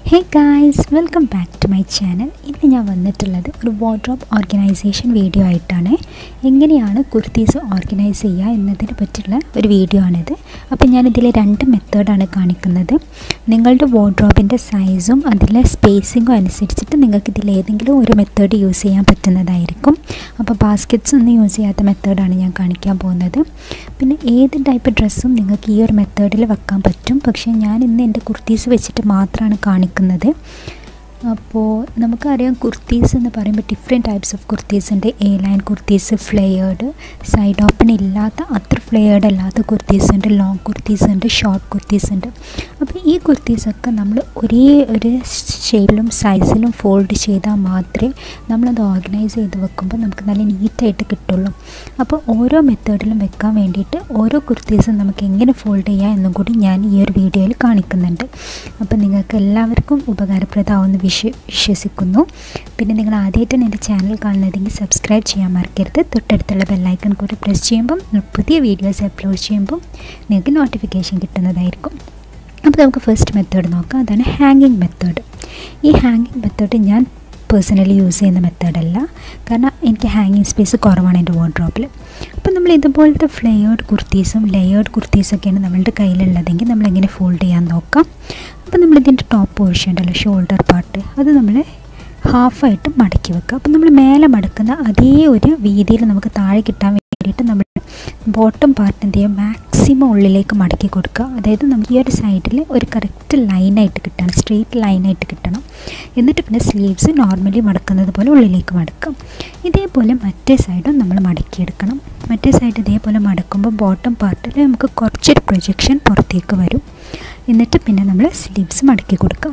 hey guys welcome back to my channel ഇന്ന് ഞാൻ വന്നിട്ടുള്ളത് ഒരു വാർഡ്രോബ് ഓർഗനൈസേഷൻ വീഡിയോ ആയിട്ടാണ് എങ്ങനെയാണ് കുർത്തീസ് ഓർഗനൈസ് ചെയ്യുക എന്നതിനെ പറ്റിയുള്ള ഒരു വീഡിയോ ആണിത് അപ്പോൾ ഞാനിതിൽ രണ്ട് മെത്തേഡാണ് കാണിക്കുന്നത് നിങ്ങളുടെ വാർഡ്രോബിൻ്റെ സൈസും അതിലെ സ്പേസിങ്ങും അനുസരിച്ചിട്ട് നിങ്ങൾക്ക് ഇതിൽ ഏതെങ്കിലും ഒരു മെത്തേഡ് യൂസ് ചെയ്യാൻ പറ്റുന്നതായിരിക്കും അപ്പോൾ ബാസ്ക്കറ്റ്സ് ഒന്നും യൂസ് ചെയ്യാത്ത മെത്തേഡാണ് ഞാൻ കാണിക്കാൻ പോകുന്നത് പിന്നെ ഏത് ടൈപ്പ് ഡ്രസ്സും നിങ്ങൾക്ക് ഈ ഒരു മെത്തേഡിൽ വെക്കാൻ പറ്റും പക്ഷേ ഞാൻ ഇന്ന് എൻ്റെ കുർത്തീസ് വെച്ചിട്ട് മാത്രമാണ് കാണിക്കുന്നത് അപ്പോൾ നമുക്കറിയാം കുർത്തീസ് എന്ന് പറയുമ്പോൾ ഡിഫറെൻറ്റ് ടൈപ്സ് ഓഫ് കുർത്തീസ് ഉണ്ട് A line kurtis flared side open ഇല്ലാത്ത അത്ര ഫ്ലെയേർഡ് അല്ലാത്ത കുർത്തീസ് ഉണ്ട് ലോങ് കുർത്തീസ് ഉണ്ട് ഷോർട്ട് കുർത്തീസ് ഉണ്ട് അപ്പോൾ ഈ കുർത്തീസൊക്കെ നമ്മൾ ഒരേ ഒരു ഷേപ്പിലും സൈസിലും ഫോൾഡ് ചെയ്താൽ മാത്രമേ നമ്മളത് ഓർഗനൈസ് ചെയ്ത് വെക്കുമ്പോൾ നമുക്ക് നല്ല നീറ്റായിട്ട് കിട്ടുള്ളൂ അപ്പോൾ ഓരോ മെത്തേഡിലും വെക്കാൻ വേണ്ടിയിട്ട് ഓരോ കുർത്തീസും നമുക്ക് എങ്ങനെ ഫോൾഡ് ചെയ്യാം എന്നും കൂടി ഞാൻ ഈ ഒരു വീഡിയോയിൽ കാണിക്കുന്നുണ്ട് അപ്പോൾ നിങ്ങൾക്ക് എല്ലാവർക്കും ഉപകാരപ്രദമാവുമെന്ന് വിശ്വ വിശ്വസിക്കുന്നു പിന്നെ നിങ്ങൾ ആദ്യമായിട്ടാണ് എൻ്റെ ചാനൽ കാണുന്നതെങ്കിൽ സബ്സ്ക്രൈബ് ചെയ്യാൻ മറക്കരുത് തൊട്ടടുത്തുള്ള ബെല്ലൈക്കൺ കൂടി പ്രസ് ചെയ്യുമ്പം പുതിയ വീഡിയോസ് അപ്ലോഡ് ചെയ്യുമ്പം നിങ്ങൾക്ക് നോട്ടിഫിക്കേഷൻ കിട്ടുന്നതായിരിക്കും അപ്പോൾ നമുക്ക് ഫസ്റ്റ് മെത്തേഡ് നോക്കാം അതാണ് ഹാങ്ങിങ് മെത്തേഡ് ഈ ഹാങ്ങിങ് മെത്തേഡ് ഞാൻ പേഴ്സണലി യൂസ് ചെയ്യുന്ന മെത്തേഡല്ല കാരണം എനിക്ക് ഹാങ്ങിങ് സ്പേസ് കുറവാണ് എൻ്റെ വാർഡ്രോപ്പിൽ അപ്പോൾ നമ്മൾ ഇതുപോലത്തെ ഫ്ലെയേർഡ് കുർത്തീസും ലെയേർഡ് കുർത്തീസൊക്കെയാണ് നമ്മളുടെ കയ്യിലുള്ളതെങ്കിൽ നമ്മൾ എങ്ങനെ ഫോൾഡ് ചെയ്യാൻ നോക്കാം അപ്പോൾ നമ്മളിതിൻ്റെ ടോപ്പ് പോർഷൻ ഉണ്ടല്ലോ ഷോൾഡർ പാർട്ട് അത് നമ്മൾ ഹാഫായിട്ട് മടക്കി വെക്കുക അപ്പോൾ നമ്മൾ മേലെ മടക്കുന്ന അതേ ഒരു വീതിയിൽ നമുക്ക് താഴെ കിട്ടാൻ വേണ്ടിയിട്ട് നമ്മൾ ബോട്ടം പാർട്ട് എന്ത് ചെയ്യുക മാക്സിമം ഉള്ളിലേക്ക് മടക്കി കൊടുക്കുക അതായത് നമുക്ക് ഈ ഒരു സൈഡിൽ ഒരു കറക്റ്റ് ലൈനായിട്ട് കിട്ടണം സ്ട്രെയിറ്റ് ലൈനായിട്ട് കിട്ടണം എന്നിട്ട് പിന്നെ സ്ലീവ്സ് നോർമലി മടക്കുന്നത് പോലെ ഉള്ളിലേക്ക് മടക്കാം ഇതേപോലെ മറ്റേ സൈഡും നമ്മൾ മടക്കിയെടുക്കണം മറ്റേ സൈഡ് ഇതേപോലെ മടക്കുമ്പോൾ ബോട്ടം പാർട്ടിൽ നമുക്ക് കുറച്ചൊരു പ്രൊജക്ഷൻ പുറത്തേക്ക് വരും എന്നിട്ട് പിന്നെ നമ്മൾ സ്ലീവ്സ് മടക്കി കൊടുക്കാം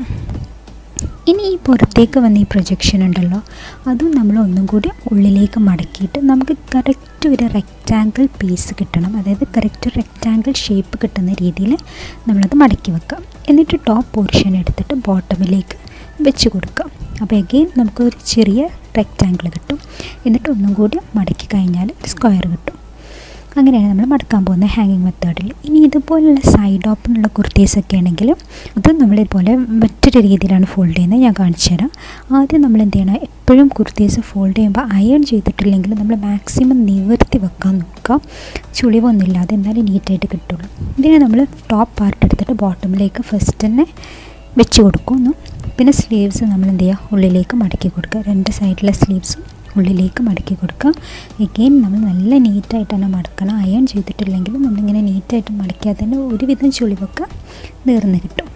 ഇനി ഈ പുറത്തേക്ക് വന്ന ഈ പ്രൊജക്ഷൻ ഉണ്ടല്ലോ അതും നമ്മൾ ഒന്നും കൂടി ഉള്ളിലേക്ക് മടക്കിയിട്ട് നമുക്ക് കറക്റ്റ് ഒരു റെക്റ്റാങ്കിൾ പീസ് കിട്ടണം അതായത് കറക്റ്റ് റെക്റ്റാങ്കിൾ ഷേപ്പ് കിട്ടുന്ന രീതിയിൽ നമ്മളത് മടക്കി വെക്കാം എന്നിട്ട് ടോപ്പ് പോർഷൻ എടുത്തിട്ട് ബോട്ടമിലേക്ക് വെച്ച് കൊടുക്കാം അപ്പോൾ എഗെയിൻ നമുക്കൊരു ചെറിയ റെക്റ്റാങ്കിൾ കിട്ടും എന്നിട്ട് ഒന്നും കൂടി മടക്കി കഴിഞ്ഞാൽ സ്ക്വയർ കിട്ടും അങ്ങനെയാണ് നമ്മൾ മടക്കാൻ പോകുന്നത് ഹാങ്ങിങ് മെത്തേഡിൽ ഇനി ഇതുപോലുള്ള സൈഡ് ഓപ്പണുള്ള കുർത്തീസൊക്കെ ആണെങ്കിൽ അത് നമ്മളിതുപോലെ മറ്റൊരു രീതിയിലാണ് ഫോൾഡ് ചെയ്യുന്നത് ഞാൻ കാണിച്ചു തരാം ആദ്യം നമ്മൾ എന്ത് ചെയ്യണം എപ്പോഴും കുർത്തീസ് ഫോൾഡ് ചെയ്യുമ്പോൾ അയൺ ചെയ്തിട്ടില്ലെങ്കിൽ നമ്മൾ മാക്സിമം നിവർത്തി വെക്കാൻ നോക്കുക ചുളിവൊന്നുമില്ലാതെ എന്നാലും നീറ്റായിട്ട് കിട്ടുള്ളൂ ഇതിനെ നമ്മൾ ടോപ്പ് പാർട്ട് എടുത്തിട്ട് ബോട്ടമിലേക്ക് ഫസ്റ്റ് തന്നെ വെച്ച് കൊടുക്കുന്നു പിന്നെ സ്ലീവ്സ് നമ്മൾ എന്ത് ചെയ്യുക ഉള്ളിലേക്ക് മടക്കി കൊടുക്കുക രണ്ട് സൈഡിലെ സ്ലീവ്സും ഉള്ളിലേക്ക് മടക്കി കൊടുക്കുക എഗെയിൻ നമ്മൾ നല്ല നീറ്റായിട്ട് തന്നെ മടക്കണം അയൺ ചെയ്തിട്ടില്ലെങ്കിലും നമ്മളിങ്ങനെ നീറ്റായിട്ട് മടക്കിയാൽ തന്നെ ഒരുവിധം ചുളിവൊക്കെ നേർന്ന് കിട്ടും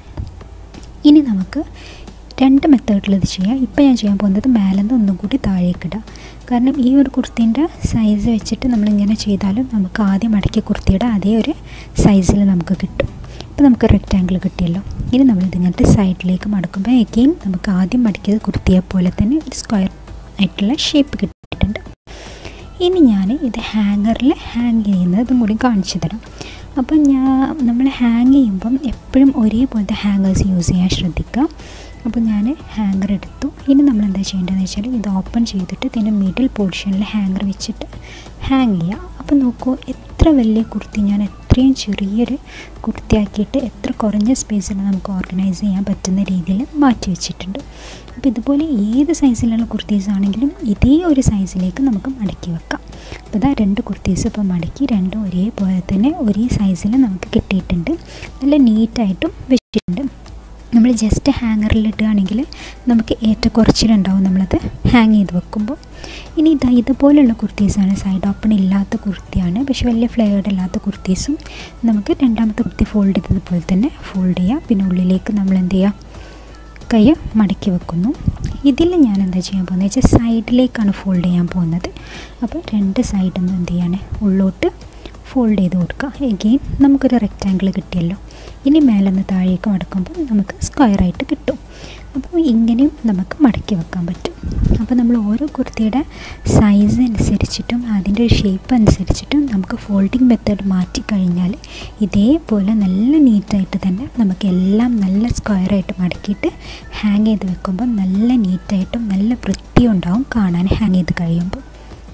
ഇനി നമുക്ക് രണ്ട് മെത്തേഡിൽ ഇത് ചെയ്യാം ഇപ്പോൾ ഞാൻ ചെയ്യാൻ പോകുന്നത് മേലെന്ന് ഒന്നും കൂടി താഴേക്ക് ഇടാം കാരണം ഈ ഒരു കുർത്തീൻ്റെ സൈസ് വെച്ചിട്ട് നമ്മളിങ്ങനെ ചെയ്താലും നമുക്ക് ആദ്യം മടക്കിയ കുർത്തിയുടെ അതേ ഒരു സൈസിൽ നമുക്ക് കിട്ടും ഇപ്പോൾ നമുക്ക് റെക്റ്റാങ്കിൾ കിട്ടിയല്ലോ ഇനി നമ്മളിതിങ്ങനത്തെ സൈഡിലേക്ക് മടക്കുമ്പോൾ എഗെയിൻ നമുക്ക് ആദ്യം മടക്കിയത് കുർത്തിയെ പോലെ തന്നെ ഒരു സ്ക്വയർ ആയിട്ടുള്ള ഷേപ്പ് കിട്ടിയിട്ടുണ്ട് ഇനി ഞാൻ ഇത് ഹാങ്ങറിൽ ഹാങ് ചെയ്യുന്നതും കൂടി കാണിച്ചു തരാം അപ്പം ഞാൻ നമ്മൾ ഹാങ് ചെയ്യുമ്പം എപ്പോഴും ഒരേപോലത്തെ ഹാങ്ങേഴ്സ് യൂസ് ചെയ്യാൻ ശ്രദ്ധിക്കുക അപ്പോൾ ഞാൻ ഹാങ്ങർ എടുത്തു ഇനി നമ്മൾ എന്താ ചെയ്യേണ്ടതെന്ന് വെച്ചാൽ ഇത് ഓപ്പൺ ചെയ്തിട്ട് ഇതിൻ്റെ മിഡിൽ പോർഷനിൽ ഹാങ്ങർ വെച്ചിട്ട് ഹാങ് ചെയ്യുക അപ്പോൾ നോക്കൂ എത്ര വലിയ കുർത്തി ഞാൻ എത്രയും ചെറിയൊരു കുർത്തിയാക്കിയിട്ട് എത്ര കുറഞ്ഞ സ്പേസിൽ നമുക്ക് ഓർഗനൈസ് ചെയ്യാൻ പറ്റുന്ന രീതിയിൽ മാറ്റി വെച്ചിട്ടുണ്ട് അപ്പോൾ ഇതുപോലെ ഏത് സൈസിലുള്ള കുർത്തീസ് ആണെങ്കിലും ഇതേ ഒരു സൈസിലേക്ക് നമുക്ക് മടക്കി വെക്കാം അപ്പോൾ ഇതാ രണ്ട് കുർത്തീസ് ഇപ്പോൾ മടക്കി രണ്ടും ഒരേപോലെ തന്നെ ഒരേ സൈസിൽ നമുക്ക് കിട്ടിയിട്ടുണ്ട് നല്ല നീറ്റായിട്ടും വെച്ചിട്ടുണ്ട് നമ്മൾ ജസ്റ്റ് ഹാങ്ങറിൽ ഇടുകയാണെങ്കിൽ നമുക്ക് ഏറ്റക്കുറച്ചിലുണ്ടാവും നമ്മളത് ഹാങ് ചെയ്ത് വെക്കുമ്പോൾ ഇനി ഇതാ ഇതുപോലുള്ള കുർത്തീസാണ് സൈഡ് ഓപ്പൺ ഇല്ലാത്ത കുർത്തിയാണ് പക്ഷേ വലിയ ഫ്ലെയർഡ് അല്ലാത്ത കുർത്തീസും നമുക്ക് രണ്ടാമത്തെ കുർത്തി ഫോൾഡ് ചെയ്തതുപോലെ തന്നെ ഫോൾഡ് ചെയ്യാം പിന്നെ ഉള്ളിലേക്ക് നമ്മൾ എന്ത് ചെയ്യുക കൈ മടക്കി വെക്കുന്നു ഇതിൽ ഞാൻ എന്താ ചെയ്യാൻ പോകുന്നത് വെച്ചാൽ സൈഡിലേക്കാണ് ഫോൾഡ് ചെയ്യാൻ പോകുന്നത് അപ്പോൾ രണ്ട് സൈഡിൽ നിന്ന് എന്ത് ചെയ്യാണ് ഉള്ളോട്ട് ഫോൾഡ് ചെയ്ത് കൊടുക്കുക എഗെയിൻ നമുക്കൊരു റെക്റ്റാങ്കിൾ കിട്ടിയല്ലോ ഇനി മേലെ നിന്ന് താഴേക്ക് മടക്കുമ്പോൾ നമുക്ക് സ്ക്വയറായിട്ട് കിട്ടും അപ്പോൾ ഇങ്ങനെയും നമുക്ക് മടക്കി വെക്കാൻ പറ്റും അപ്പോൾ നമ്മൾ ഓരോ കുർത്തിയുടെ സൈസ് അനുസരിച്ചിട്ടും അതിൻ്റെ ഒരു ഷേപ്പ് അനുസരിച്ചിട്ടും നമുക്ക് ഫോൾഡിങ് മെത്തേഡ് മാറ്റിക്കഴിഞ്ഞാൽ ഇതേപോലെ നല്ല നീറ്റായിട്ട് തന്നെ നമുക്ക് എല്ലാം നല്ല സ്ക്വയറായിട്ട് മടക്കിയിട്ട് ഹാങ് ചെയ്ത് വെക്കുമ്പോൾ നല്ല നീറ്റായിട്ടും നല്ല വൃത്തിയും ഉണ്ടാവും കാണാൻ ഹാങ് ചെയ്ത് കഴിയുമ്പോൾ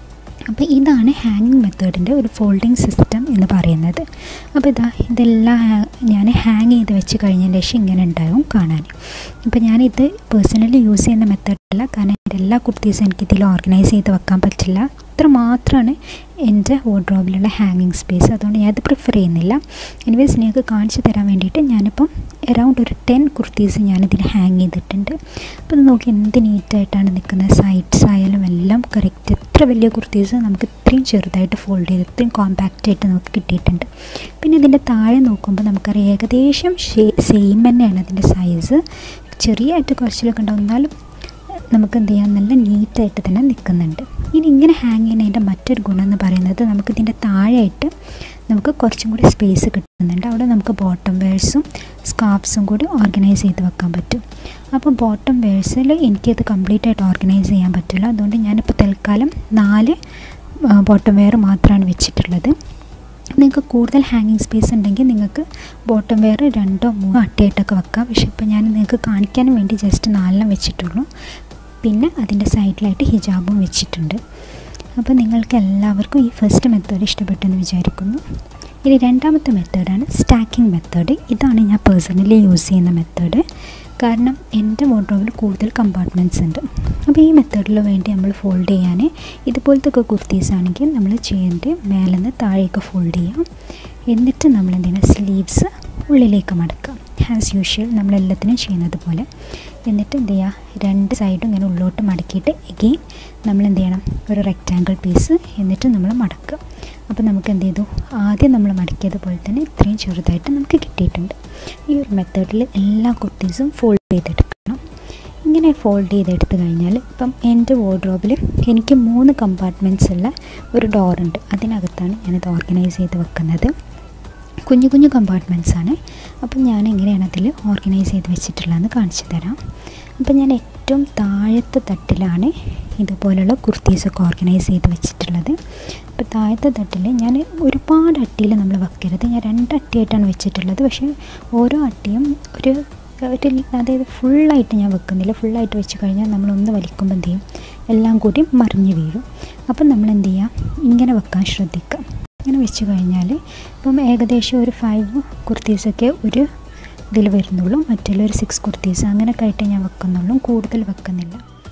അപ്പോൾ ഇതാണ് ഹാങ്ങിങ് മെത്തേഡിൻ്റെ ഒരു ഫോൾഡിങ് സിസ്റ്റം എന്ന് പറയുന്നത് അപ്പോൾ ഇതാ ഇതെല്ലാം ഞാൻ ഹാങ് ചെയ്ത് വെച്ച് കഴിഞ്ഞതിന് ശേഷം ഇങ്ങനെ ഉണ്ടാവും കാണാൻ അപ്പോൾ ഞാനിത് പേഴ്സണലി യൂസ് ചെയ്യുന്ന മെത്തേഡല്ല കാരണം എൻ്റെ എല്ലാ കുർത്തീസും എനിക്ക് ഇതിൽ ഓർഗനൈസ് ചെയ്ത് വെക്കാൻ പറ്റില്ല ഇത്ര മാത്രമാണ് എൻ്റെ വാർഡ്രോബിലുള്ള ഹാങ്ങിങ് സ്പേസ് അതുകൊണ്ട് ഞാനത് പ്രിഫർ ചെയ്യുന്നില്ല എനിവേസ് നിങ്ങൾക്ക് കാണിച്ചു തരാൻ വേണ്ടിയിട്ട് ഞാനിപ്പം അറൗണ്ട് ഒരു ടെൻ കുർത്തീസ് ഞാനിതിൽ ഹാങ് ചെയ്തിട്ടുണ്ട് അപ്പോൾ ഇത് നോക്കി എന്ത് നീറ്റായിട്ടാണ് നിൽക്കുന്നത് സൈഡ്സ് ആയാലും എല്ലാം കറക്റ്റ് എത്ര വലിയ കുർത്തീസ് നമുക്ക് ഇത്രയും ചെറുതായിട്ട് ഫോൾഡ് ചെയ്ത് ഇത്രയും കോമ്പാക്റ്റ് ആയിട്ട് നമുക്ക് കിട്ടിയിട്ടുണ്ട് പിന്നെ ഇതിൻ്റെ താഴെ നോക്കുമ്പോൾ നമുക്കറിയാം ഏകദേശം സെയിം തന്നെയാണ് അതിൻ്റെ സൈസ് ചെറിയായിട്ട് കുറച്ചിലൊക്കെ ഉണ്ടാവും എന്നാലും നമുക്ക് എന്ത് ചെയ്യാം നല്ല നീറ്റായിട്ട് തന്നെ നിൽക്കുന്നുണ്ട് ഇനി ഇങ്ങനെ ഹാങ് ചെയ്യുന്നതിൻ്റെ മറ്റൊരു ഗുണം എന്ന് പറയുന്നത് നമുക്ക് ഇതിൻ്റെ താഴെയായിട്ട് നമുക്ക് കുറച്ചും കൂടി സ്പേസ് കിട്ടുന്നുണ്ട് അവിടെ നമുക്ക് ബോട്ടം വെയർസും സ്കാർഫ്സും കൂടി ഓർഗനൈസ് ചെയ്ത് വെക്കാൻ പറ്റും അപ്പോൾ ബോട്ടം വെയർസിൽ എനിക്കത് കംപ്ലീറ്റ് ആയിട്ട് ഓർഗനൈസ് ചെയ്യാൻ പറ്റില്ല അതുകൊണ്ട് ഞാനിപ്പോൾ തൽക്കാലം നാല് ബോട്ടം വെയർ മാത്രമാണ് വെച്ചിട്ടുള്ളത് നിങ്ങൾക്ക് കൂടുതൽ ഹാങ്ങിങ് സ്പേസ് ഉണ്ടെങ്കിൽ നിങ്ങൾക്ക് ബോട്ടം വെയർ രണ്ടോ മൂന്നോ അട്ടയായിട്ടൊക്കെ വെക്കാം പക്ഷേ ഇപ്പോൾ ഞാൻ നിങ്ങൾക്ക് കാണിക്കാൻ വേണ്ടി ജസ്റ്റ് നാലെണ്ണം വെച്ചിട്ടുള്ളൂ പിന്നെ അതിൻ്റെ സൈഡിലായിട്ട് ഹിജാബും വെച്ചിട്ടുണ്ട് അപ്പോൾ നിങ്ങൾക്ക് എല്ലാവർക്കും ഈ ഫസ്റ്റ് മെത്തേഡ് ഇഷ്ടപ്പെട്ടെന്ന് വിചാരിക്കുന്നു ഇനി രണ്ടാമത്തെ മെത്തേഡാണ് സ്റ്റാക്കിംഗ് മെത്തേഡ് ഇതാണ് ഞാൻ പേഴ്സണലി യൂസ് ചെയ്യുന്ന മെത്തേഡ് കാരണം എൻ്റെ വാർഡ്രോബിൽ കൂടുതൽ കമ്പാർട്ട്മെൻറ്റ്സ് ഉണ്ട് അപ്പോൾ ഈ മെത്തേഡിൽ വേണ്ടി നമ്മൾ ഫോൾഡ് ചെയ്യാൻ ഇതുപോലത്തെ ഒക്കെ കുർത്തീസ് ആണെങ്കിൽ നമ്മൾ ചെയ്യേണ്ടത് മേലെ നിന്ന് താഴേക്ക് ഫോൾഡ് ചെയ്യാം എന്നിട്ട് നമ്മൾ എന്തെങ്കിലും സ്ലീവ്സ് ഉള്ളിലേക്ക് മടക്കാം ആസ് യൂഷ്വൽ നമ്മളെല്ലാത്തിനും ചെയ്യുന്നത് പോലെ എന്നിട്ട് എന്ത് ചെയ്യുക രണ്ട് സൈഡും ഇങ്ങനെ ഉള്ളോട്ട് മടക്കിയിട്ട് എഗെയിൻ നമ്മൾ എന്ത് ചെയ്യണം ഒരു റെക്റ്റാങ്കിൾ പീസ് എന്നിട്ട് നമ്മൾ മടക്കുക അപ്പോൾ നമുക്ക് എന്ത് ചെയ്തു ആദ്യം നമ്മൾ മടക്കിയതുപോലെ തന്നെ ഇത്രയും ചെറുതായിട്ട് നമുക്ക് കിട്ടിയിട്ടുണ്ട് ഈ ഒരു മെത്തേഡിൽ എല്ലാ കുർത്തീസും ഫോൾഡ് ചെയ്തെടുക്കണം ഇങ്ങനെ ഫോൾഡ് ചെയ്തെടുത്ത് കഴിഞ്ഞാൽ ഇപ്പം എൻ്റെ വാർഡ്രോബിൽ എനിക്ക് മൂന്ന് കമ്പാർട്ട്മെൻറ്റ്സ് ഉള്ള ഒരു ഡോറുണ്ട് അതിനകത്താണ് ഞാനിത് ഓർഗനൈസ് ചെയ്ത് വെക്കുന്നത് കുഞ്ഞു കുഞ്ഞു കമ്പാർട്ട്മെൻറ്റ്സ് ആണ് അപ്പം ഞാൻ എങ്ങനെയാണ് അതിൽ ഓർഗനൈസ് ചെയ്ത് വെച്ചിട്ടുള്ളതെന്ന് കാണിച്ചു തരാം അപ്പം ഞാൻ ഏറ്റവും താഴത്തെ തട്ടിലാണ് ഇതുപോലുള്ള കുർത്തീസൊക്കെ ഓർഗനൈസ് ചെയ്ത് വെച്ചിട്ടുള്ളത് അപ്പോൾ താഴത്തെ തട്ടിൽ ഞാൻ ഒരുപാട് അട്ടിയിൽ നമ്മൾ വെക്കരുത് ഞാൻ രണ്ട് അട്ടിയായിട്ടാണ് വെച്ചിട്ടുള്ളത് പക്ഷേ ഓരോ അട്ടിയും ഒരു ഒരു അതായത് ഫുള്ളായിട്ട് ഞാൻ വെക്കുന്നില്ല ഫുള്ളായിട്ട് വെച്ച് കഴിഞ്ഞാൽ നമ്മളൊന്ന് വലിക്കുമ്പോൾ എന്ത് ചെയ്യും എല്ലാം കൂടി മറിഞ്ഞ് വീഴും അപ്പം നമ്മൾ എന്ത് ചെയ്യുക ഇങ്ങനെ വെക്കാൻ ശ്രദ്ധിക്കുക ഇങ്ങനെ വെച്ച് കഴിഞ്ഞാൽ ഇപ്പം ഏകദേശം ഒരു ഫൈവ് കുർത്തീസൊക്കെ ഒരു ഇതിൽ വരുന്നുള്ളൂ മറ്റുള്ള ഒരു സിക്സ് കുർത്തീസ് അങ്ങനെയൊക്കെ ആയിട്ട് ഞാൻ വെക്കുന്നുള്ളൂ കൂടുതൽ വെക്കുന്നില്ല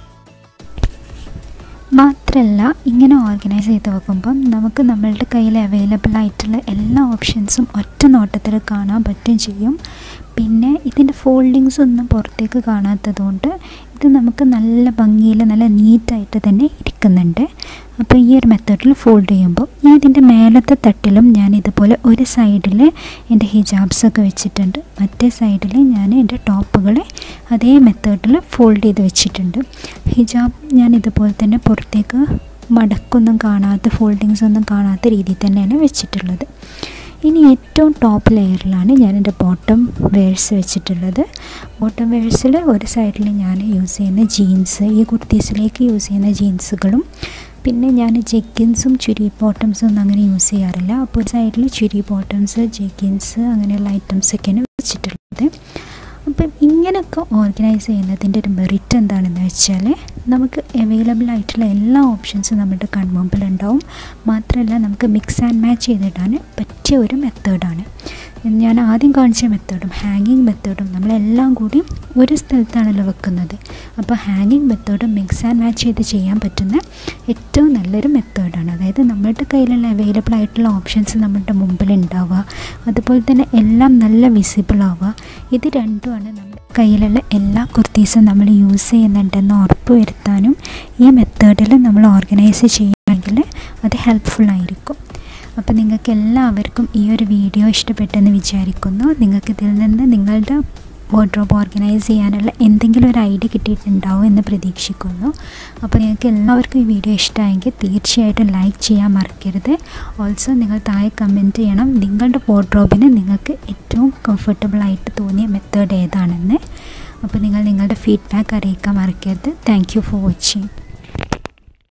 മാത്രമല്ല ഇങ്ങനെ ഓർഗനൈസ് ചെയ്ത് വെക്കുമ്പം നമുക്ക് നമ്മളുടെ കയ്യിൽ അവൈലബിൾ ആയിട്ടുള്ള എല്ലാ ഓപ്ഷൻസും ഒറ്റ നോട്ടത്തിൽ കാണാൻ പറ്റും ചെയ്യും പിന്നെ ഇതിൻ്റെ ഫോൾഡിങ്സ് ഒന്നും പുറത്തേക്ക് കാണാത്തതുകൊണ്ട് ഇത് നമുക്ക് നല്ല ഭംഗിയിൽ നല്ല നീറ്റായിട്ട് തന്നെ ഇരിക്കുന്നുണ്ട് അപ്പോൾ ഈ ഒരു മെത്തേഡിൽ ഫോൾഡ് ചെയ്യുമ്പോൾ ഞാൻ ഇതിൻ്റെ മേലത്തെ തട്ടിലും ഞാൻ ഇതുപോലെ ഒരു സൈഡിൽ എൻ്റെ ഹിജാബ്സൊക്കെ വെച്ചിട്ടുണ്ട് മറ്റേ സൈഡിൽ ഞാൻ എൻ്റെ ടോപ്പുകൾ അതേ മെത്തേഡിൽ ഫോൾഡ് ചെയ്ത് വെച്ചിട്ടുണ്ട് ഹിജാബ് ഞാൻ ഇതുപോലെ തന്നെ പുറത്തേക്ക് മടക്കൊന്നും കാണാത്ത ഫോൾഡിങ്സ് ഒന്നും കാണാത്ത രീതിയിൽ തന്നെയാണ് വെച്ചിട്ടുള്ളത് ഇനി ഏറ്റവും ടോപ്പ് ലെയറിലാണ് ഞാൻ എൻ്റെ ബോട്ടം വെയർസ് വെച്ചിട്ടുള്ളത് ബോട്ടം വെയർസിൽ ഒരു സൈഡിൽ ഞാൻ യൂസ് ചെയ്യുന്ന ജീൻസ് ഈ കുർത്തീസിലേക്ക് യൂസ് ചെയ്യുന്ന ജീൻസുകളും പിന്നെ ഞാൻ ജെഗിൻസും ചുരി ബോട്ടംസും ഒന്നും അങ്ങനെ യൂസ് ചെയ്യാറില്ല അപ്പോൾ ഒരു സൈഡിൽ ചുരി ബോട്ടംസ് ജെഗിൻസ് അങ്ങനെയുള്ള ഐറ്റംസൊക്കെയാണ് വെച്ചിട്ടുള്ളത് അപ്പം ഇങ്ങനെയൊക്കെ ഓർഗനൈസ് ചെയ്യുന്നതിൻ്റെ ഒരു മെറിറ്റ് എന്താണെന്ന് വെച്ചാൽ നമുക്ക് അവൈലബിൾ ആയിട്ടുള്ള എല്ലാ ഓപ്ഷൻസും നമ്മുടെ കൺമുമ്പിൽ ഉണ്ടാവും മാത്രമല്ല നമുക്ക് മിക്സ് ആൻഡ് മാച്ച് ചെയ്തിടാൻ പറ്റിയ ഒരു മെത്തേഡാണ് ഞാൻ ആദ്യം കാണിച്ച മെത്തേഡും ഹാങ്ങിങ് മെത്തേഡും നമ്മളെല്ലാം കൂടി ഒരു സ്ഥലത്താണല്ലോ വെക്കുന്നത് അപ്പോൾ ഹാങ്ങിങ് മെത്തേഡും മിക്സ് ആൻഡ് മാച്ച് ചെയ്ത് ചെയ്യാൻ പറ്റുന്ന ഏറ്റവും നല്ലൊരു മെത്തേഡാണ് അതായത് നമ്മളുടെ കയ്യിലുള്ള അവൈലബിൾ ആയിട്ടുള്ള ഓപ്ഷൻസ് നമ്മളുടെ മുമ്പിൽ ഉണ്ടാവുക അതുപോലെ തന്നെ എല്ലാം നല്ല വിസിബിൾ ആവുക ഇത് രണ്ടുമാണ് നമ്മുടെ കയ്യിലുള്ള എല്ലാ കുർത്തീസും നമ്മൾ യൂസ് ചെയ്യുന്നുണ്ടെന്ന് ഉറപ്പ് വരുത്താനും ഈ മെത്തേഡിൽ നമ്മൾ ഓർഗനൈസ് ചെയ്യുകയാണെങ്കിൽ അത് ഹെൽപ്ഫുൾ ആയിരിക്കും അപ്പോൾ നിങ്ങൾക്ക് എല്ലാവർക്കും ഈ ഒരു വീഡിയോ ഇഷ്ടപ്പെട്ടെന്ന് വിചാരിക്കുന്നു നിങ്ങൾക്ക് ഇതിൽ നിന്ന് നിങ്ങളുടെ വാർഡ്രോബ് ഓർഗനൈസ് ചെയ്യാനുള്ള എന്തെങ്കിലും ഒരു ഐഡിയ കിട്ടിയിട്ടുണ്ടാവും എന്ന് പ്രതീക്ഷിക്കുന്നു അപ്പോൾ നിങ്ങൾക്ക് എല്ലാവർക്കും ഈ വീഡിയോ ഇഷ്ടമായെങ്കിൽ തീർച്ചയായിട്ടും ലൈക്ക് ചെയ്യാൻ മറക്കരുത് ഓൾസോ നിങ്ങൾ താഴെ കമൻറ്റ് ചെയ്യണം നിങ്ങളുടെ വാർഡ്രോബിന് നിങ്ങൾക്ക് ഏറ്റവും കംഫർട്ടബിൾ ആയിട്ട് തോന്നിയ മെത്തേഡ് ഏതാണെന്ന് അപ്പോൾ നിങ്ങൾ നിങ്ങളുടെ ഫീഡ്ബാക്ക് അറിയിക്കാൻ മറക്കരുത് താങ്ക് യു ഫോർ വാച്ചിങ്